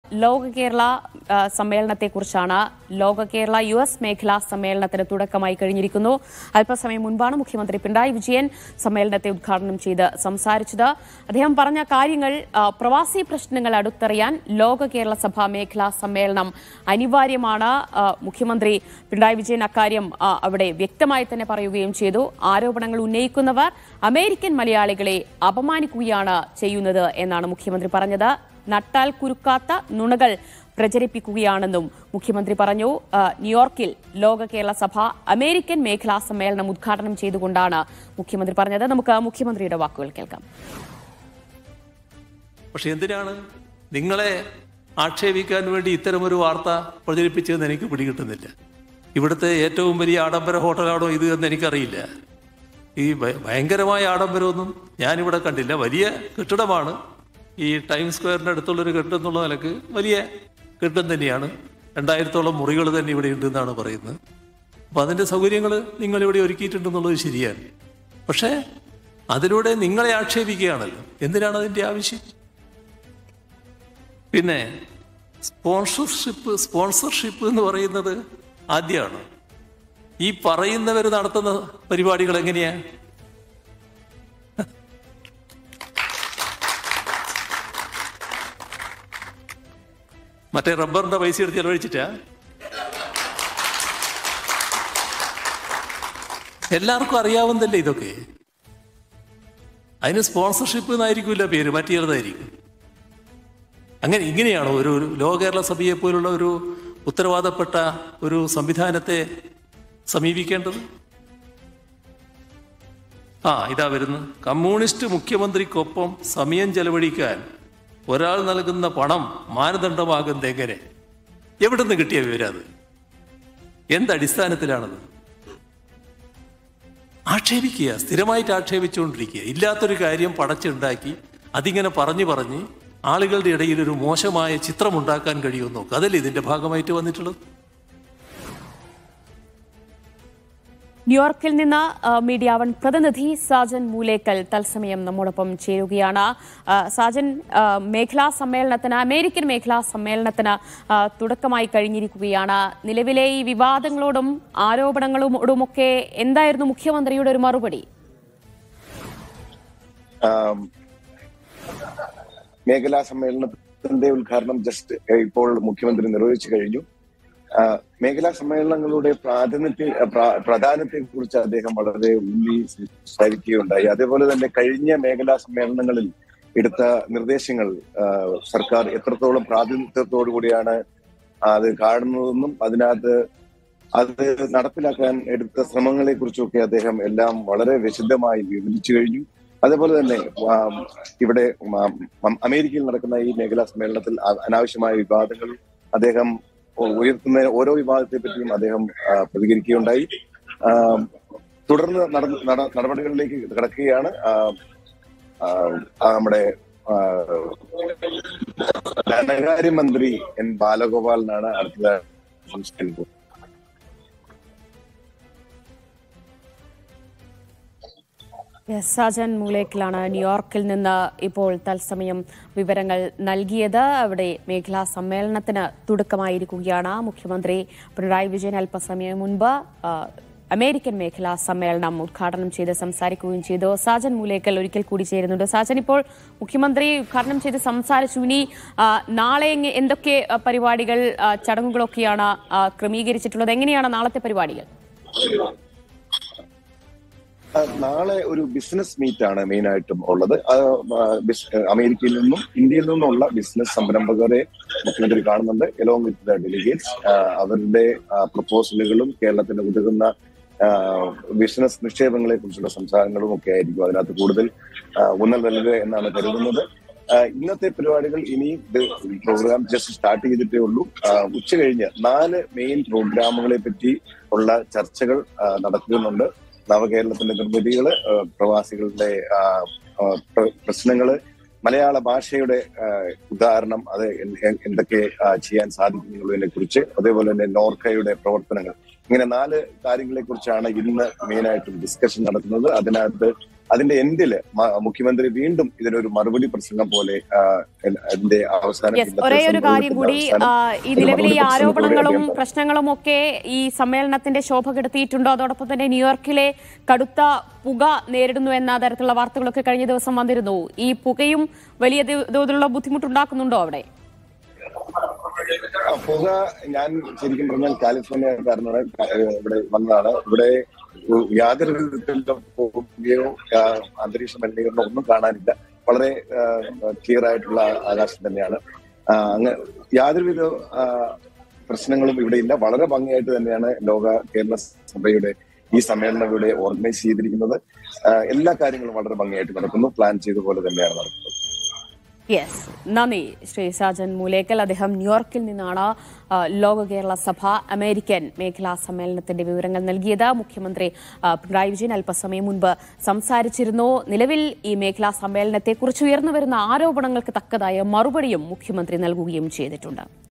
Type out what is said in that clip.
ലോക കേരള ആ, സമ്മേളനത്തെക്കുറിച്ചാണ് ലോക കേരള യു എസ് മേഖലാ സമ്മേളനത്തിന് തുടക്കമായി കഴിഞ്ഞിരിക്കുന്നു അല്പസമയം മുൻപാണ് മുഖ്യമന്ത്രി പിണറായി വിജയൻ സമ്മേളനത്തെ ഉദ്ഘാടനം ചെയ്ത് സംസാരിച്ചത് അദ്ദേഹം പറഞ്ഞ കാര്യങ്ങൾ ആ, പ്രവാസി പ്രശ്നങ്ങൾ അടുത്തറിയാൻ ലോക കേരള സഭ മേഖലാ സമ്മേളനം അനിവാര്യമാണ് ആ, മുഖ്യമന്ത്രി പിണറായി വിജയൻ അക്കാര്യം ആ, അവിടെ വ്യക്തമായി തന്നെ പറയുകയും ചെയ്തു ആരോപണങ്ങൾ ഉന്നയിക്കുന്നവർ അമേരിക്കൻ മലയാളികളെ അപമാനിക്കുകയാണ് ചെയ്യുന്നത് എന്നാണ് മുഖ്യമന്ത്രി പറഞ്ഞത് നട്ടാൽ കുരുക്കാത്ത നുണകൾ പ്രചരിപ്പിക്കുകയാണെന്നും മുഖ്യമന്ത്രി പറഞ്ഞു ആ, ന്യൂയോർക്കിൽ ലോക കേരള സഭ അമേരിക്കൻ മേഖലാ സമ്മേളനം ഉദ്ഘാടനം ചെയ്തുകൊണ്ടാണ് മുഖ്യമന്ത്രി പറഞ്ഞത് നമുക്ക് മുഖ്യമന്ത്രിയുടെ വാക്കുകൾ കേൾക്കാം പക്ഷെ എന്തിനാണ് നിങ്ങളെ ആക്ഷേപിക്കാൻ വേണ്ടി ഇത്തരമൊരു വാർത്ത പ്രചരിപ്പിച്ചതെന്ന് എനിക്ക് പിടികിട്ടുന്നില്ല ഇവിടുത്തെ ഏറ്റവും വലിയ ആഡംബര ഹോട്ടലാണോ ഇത് എന്ന് എനിക്കറിയില്ല ഈ ഭ- ഭയങ്കരമായ ആഡംബരമൊന്നും ഞാനിവിടെ കണ്ടില്ല വലിയ കെട്ടിടമാണ് ഈ ടൈം സ്ക്വയറിൻ്റെ അടുത്തുള്ളൊരു കെട്ടിടം എന്നുള്ള നിലക്ക് വലിയ കെട്ടിടം തന്നെയാണ് രണ്ടായിരത്തോളം മുറികൾ തന്നെ ഇവിടെ ഉണ്ടെന്നാണ് പറയുന്നത് അപ്പം അതിൻ്റെ സൗകര്യങ്ങൾ നിങ്ങളിവിടെ ഒരുക്കിയിട്ടുണ്ടെന്നുള്ളത് ശരിയാണ് പക്ഷേ അതിലൂടെ നിങ്ങളെ ആക്ഷേപിക്കുകയാണല്ലോ എന്തിനാണ് അതിൻ്റെ ആവശ്യം പിന്നെ സ്പോൺസർഷിപ്പ് സ്പോൺസർഷിപ്പ് എന്ന് പറയുന്നത് ആദ്യമാണ് ഈ പറയുന്നവർ നടത്തുന്ന പരിപാടികൾ എങ്ങനെയാ മറ്റേ റബ്ബറിന്റെ പൈസ എടുത്ത് ചെലവഴിച്ചിട്ടാ എല്ലാവർക്കും അറിയാവുന്നതല്ലേ ഇതൊക്കെ അതിന് സ്പോൺസർഷിപ്പ് എന്നായിരിക്കില്ല പേര് മറ്റേതായിരിക്കും അങ്ങനെ ഇങ്ങനെയാണോ ഒരു ഒരു ലോക കേരള സഭയെ പോലുള്ള ഒരു ഉത്തരവാദപ്പെട്ട ഒരു സംവിധാനത്തെ സമീപിക്കേണ്ടത് ആ ഇതാ വരുന്നു കമ്മ്യൂണിസ്റ്റ് മുഖ്യമന്ത്രിക്കൊപ്പം സമയം ചെലവഴിക്കാൻ ഒരാൾ നൽകുന്ന പണം മാനദണ്ഡമാകുന്നത് എങ്ങനെ എവിടുന്ന് കിട്ടിയ വിവരം അത് എന്തടിസ്ഥാനത്തിലാണത് ആക്ഷേപിക്കുക സ്ഥിരമായിട്ട് ആക്ഷേപിച്ചുകൊണ്ടിരിക്കുക ഇല്ലാത്തൊരു കാര്യം പടച്ചുണ്ടാക്കി അതിങ്ങനെ പറഞ്ഞു പറഞ്ഞ് ആളുകളുടെ ഇടയിൽ ഒരു മോശമായ ചിത്രം ഉണ്ടാക്കാൻ കഴിയുമെന്ന് നോക്കുക അതല്ലേ ഇതിന്റെ ഭാഗമായിട്ട് വന്നിട്ടുള്ളത് ന്യൂയോർക്കിൽ നിന്ന് ആ, മീഡിയ വൺ പ്രതിനിധി സാജൻ മൂലേക്കൽ തത്സമയം നമ്മോടൊപ്പം ചേരുകയാണ് ആ, സാജൻ ആ, മേഖലാ സമ്മേളനത്തിന് അമേരിക്കൻ മേഖലാ സമ്മേളനത്തിന് ആ, തുടക്കമായി കഴിഞ്ഞിരിക്കുകയാണ് നിലവിലെ ഈ വിവാദങ്ങളോടും ആരോപണങ്ങളോടുമൊക്കെ എന്തായിരുന്നു മുഖ്യമന്ത്രിയുടെ ഒരു മറുപടി ആം, മേഖലാ സമ്മേളനത്തിന്റെ ഉദ്ഘാടനം ജസ്റ്റ് ഇപ്പോൾ മുഖ്യമന്ത്രി നിർവഹിച്ചു കഴിഞ്ഞു ആ, മേഖലാ സമ്മേളനങ്ങളുടെ പ്രാതിനിധ്യ പ്രാധാന്യത്തെ കുറിച്ച് അദ്ദേഹം വളരെ ഊന്നി സംസാരിക്കുകയുണ്ടായി അതേപോലെ തന്നെ കഴിഞ്ഞ മേഖലാ സമ്മേളനങ്ങളിൽ എടുത്ത നിർദ്ദേശങ്ങൾ ആ, സർക്കാർ എത്രത്തോളം പ്രാതിനിധ്യത്തോടു കൂടിയാണ് അത് കാണുന്നതെന്നും അതിനകത്ത് അത് നടപ്പിലാക്കാൻ എടുത്ത ശ്രമങ്ങളെ കുറിച്ചൊക്കെ അദ്ദേഹം എല്ലാം വളരെ വിശദമായി വിവരിച്ചു കഴിഞ്ഞു അതേപോലെ തന്നെ ആം, ഇവിടെ ആം, ആം, അമേരിക്കയിൽ നടക്കുന്ന ഈ മേഖലാ സമ്മേളനത്തിൽ അ- അനാവശ്യമായ വിവാദങ്ങൾ അദ്ദേഹം ഉ- ഉയർത്തുന്ന ഓരോ വിവാദത്തെ പറ്റിയും അദ്ദേഹം ആ, പ്രതികരിക്കുകയുണ്ടായി ആം, തുടർന്ന് നട- നട- നടപടികളിലേക്ക് കടക്കുകയാണ് ആം, ആം, ആ, നമ്മുടെ ആ, ധനകാര്യമന്ത്രി എൻ ബാലഗോപാലിനാണ് അടുത്തതായി സംസാരിക്കുന്നത് എസ് സാജൻ മൂലേക്കിലാണ് ന്യൂയോർക്കിൽ നിന്ന് ഇപ്പോൾ തത്സമയം വിവരങ്ങൾ നൽകിയത് അവിടെ മേഖലാ സമ്മേളനത്തിന് തുടക്കമായിരിക്കുകയാണ് മുഖ്യമന്ത്രി പിണറായി വിജയൻ അല്പസമയം മുൻപ് ആ, അമേരിക്കൻ മേഖലാ സമ്മേളനം ഉദ്ഘാടനം ചെയ്ത് സംസാരിക്കുകയും ചെയ്തു സാജൻ മൂലേക്കൽ ഒരിക്കൽ കൂടി ചേരുന്നുണ്ട് സാജൻ ഇപ്പോൾ മുഖ്യമന്ത്രി ഉദ്ഘാടനം ചെയ്ത് സംസാരിച്ചു ഇനി ആ, നാളെ എങ്ങ- എന്തൊക്കെ ആ, പരിപാടികൾ ആ, ചടങ്ങുകളൊക്കെയാണ് ആ, ക്രമീകരിച്ചിട്ടുള്ളത് എങ്ങനെയാണ് നാളത്തെ പരിപാടികൾ ആ, നാളെ ഒരു ബിസിനസ് മീറ്റ് ആണ് മെയിൻ ആയിട്ടും ഉള്ളത് ആ, ആ, ബിസ്- അമേരിക്കയിൽ നിന്നും ഇന്ത്യയിൽ നിന്നുള്ള ബിസിനസ് സംരംഭകരെ മുഖ്യമന്ത്രി കാണുന്നുണ്ട് എലോങ് വിത്ത് ദ ഡെലിഗേറ്റ്സ് അവരുടെ പ്രപ്പോസലുകളും കേരളത്തിന് ഉതകുന്ന ആ, ബിസിനസ് നിക്ഷേപങ്ങളെ കുറിച്ചുള്ള സംസാരങ്ങളും ഒക്കെ ആയിരിക്കും അതിനകത്ത് കൂടുതൽ ആ, ഊന്നൽ നൽകുക എന്നാണ് കരുതുന്നത് ആ, ഇന്നത്തെ പരിപാടികൾ ഇനി ഇത് പ്രോഗ്രാം ജസ്റ്റ് സ്റ്റാർട്ട് ചെയ്തിട്ടേ ഉള്ളൂ ആ, ഉച്ച കഴിഞ്ഞ് നാല് മെയിൻ പ്രോഗ്രാമുകളെ പറ്റി ഉള്ള ചർച്ചകൾ ആ, നടക്കുന്നുണ്ട് നവകേരളത്തിന്റെ നിർമ്മിതികള് ആ, പ്രവാസികളുടെ ആ, ആ, പ്ര- പ്രശ്നങ്ങള് മലയാള ഭാഷയുടെ ആ, ഉദാഹരണം അത് എൻ- എൻ- എന്തൊക്കെ ആ, ചെയ്യാൻ സാധിക്കും എന്നുള്ളതിനെ കുറിച്ച് അതേപോലെ തന്നെ നോർക്കയുടെ പ്രവർത്തനങ്ങൾ ഇങ്ങനെ നാല് കാര്യങ്ങളെ കുറിച്ചാണ് ഇന്ന് മെയിനായിട്ടും ഡിസ്കഷൻ നടക്കുന്നത് അതിനകത്ത് അതിന്റെ എൻഡില് മ- മുഖ്യമന്ത്രി വീണ്ടും ഇതിനൊരു മറുപടി പ്രസംഗം പോലെ ആ, എൽ- അതിന്റെ അവസാനം യെസ് ഇന്നത്തെ ഒരേ ഒരു കാര്യം സമ്മേളനത്തിന്റെ കൂടി അവസാനം ആ, ഈ ഒരു നിലവിലെ ഈ മറുപടി പ്രസംഗത്തോടെ ആരോപണങ്ങളും അദ്ദേഹം പറഞ്ഞു. പ്രശ്നങ്ങളും ഒക്കെ ഈ സമ്മേളനത്തിന്റെ ശോഭ കെടുത്തിയിട്ടുണ്ടോ അതോടൊപ്പം തന്നെ ന്യൂയോർക്കിലെ കടുത്ത പുക നേരിടുന്നു എന്ന തരത്തിലുള്ള വാർത്തകളൊക്കെ കഴിഞ്ഞ ദിവസം വന്നിരുന്നു ഈ പുകയും വലിയ തി- തോതിലുള്ള ബുദ്ധിമുട്ടുണ്ടാക്കുന്നുണ്ടോ അവിടെ ആ, പുക ഞാൻ ശരിക്കും പറഞ്ഞാൽ കാലിഫോർണിയക്കാരനാണ് ഏഹ് ഇവിടെ വന്നതാണ് ഇവിടെ യാതൊരു വിധത്തിലുള്ള പുകയോ ആ, അന്തരീക്ഷ മലിനീകരണം ഒന്നും കാണാനില്ല വളരെ ക്ലിയർ ആയിട്ടുള്ള ആകാശം തന്നെയാണ് ആ, അങ്ങ് യാതൊരുവിധ ആ, പ്രശ്നങ്ങളും ഇവിടെ ഇല്ല വളരെ ഭംഗിയായിട്ട് തന്നെയാണ് ലോക കേരള സഭയുടെ ഈ സമ്മേളനം ഇവിടെ ഓർഗനൈസ് ചെയ്തിരിക്കുന്നത് ആ, എല്ലാ കാര്യങ്ങളും വളരെ ഭംഗിയായിട്ട് നടക്കുന്നു പ്ലാൻ ചെയ്ത പോലെ തന്നെയാണ് നടക്കുന്നത് യെസ് നന്ദി ശ്രീ സാജൻ മൂലേക്കൽ അദ്ദേഹം ന്യൂയോർക്കിൽ നിന്നാണ് ആ, ലോക കേരള സഭ അമേരിക്കൻ മേഖലാ സമ്മേളനത്തിന്റെ വിവരങ്ങൾ നൽകിയത് മുഖ്യമന്ത്രി ആ, പിണറായി വിജയൻ അല്പസമയം മുൻപ് സംസാരിച്ചിരുന്നു നിലവിൽ ഈ മേഖലാ സമ്മേളനത്തെക്കുറിച്ച് ഉയർന്നുവരുന്ന ആരോപണങ്ങൾക്ക് തക്കതായ മറുപടിയും മുഖ്യമന്ത്രി നൽകുകയും ചെയ്തിട്ടുണ്ട്